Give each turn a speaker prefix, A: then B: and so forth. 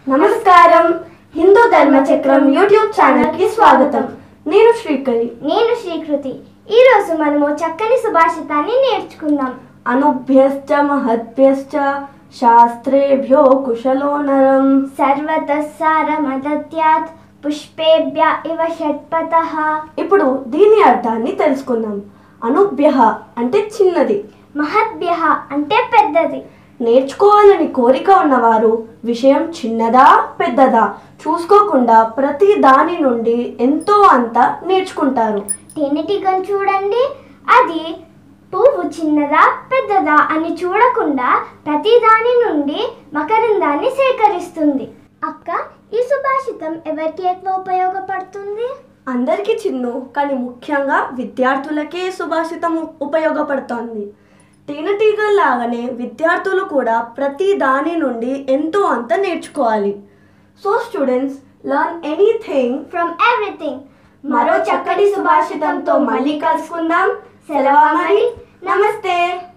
A: నమస్కారం హిందూ ధర్మ చక్రం యూట్యూబ్ ఛానల్ కి స్వాగతం నేను శ్రీకరి
B: నేను శ్రీకృతి ఈరోజు మనము చక్కని సుభాషితాన్ని నేర్చుకుందాం
A: అనుభ్యశ్చ మహద్భ్యశ్చ శాస్త్రేభ్యో కుశలో నరం
B: సర్వతసారమదత్యాత్ పుష్పేభ్య ఇవ షట్పత
A: ఇప్పుడు దీని అర్థాన్ని తెలుసుకుందాం అనుభ్య అంటే చిన్నది
B: మహద్భ్య అంటే పెద్దది
A: నేర్చుకోవాలని కోరిక ఉన్నవారు విషయం చిన్నదా పెద్దదా చూసుకోకుండా ప్రతి దాని నుండి ఎంతో అంత నేర్చుకుంటారు
B: తేనెటీగను చూడండి అది పువ్వు చిన్నదా పెద్దదా అని చూడకుండా ప్రతి దాని నుండి మకరందాన్ని సేకరిస్తుంది అక్క ఈ సుభాషితం ఎవరికి ఎక్కువ ఉపయోగపడుతుంది
A: అందరికీ చిన్ను కానీ ముఖ్యంగా విద్యార్థులకే సుభాషితం ఉపయోగపడుతోంది తేనెటీగల్లాగానే విద్యార్థులు కూడా ప్రతి దాని నుండి ఎంతో అంత నేర్చుకోవాలి so students learn anything
B: from everything
A: మరో చక్కటి సుభాషితంతో మళ్ళీ కలుసుకుందాం సెలవు మరి నమస్తే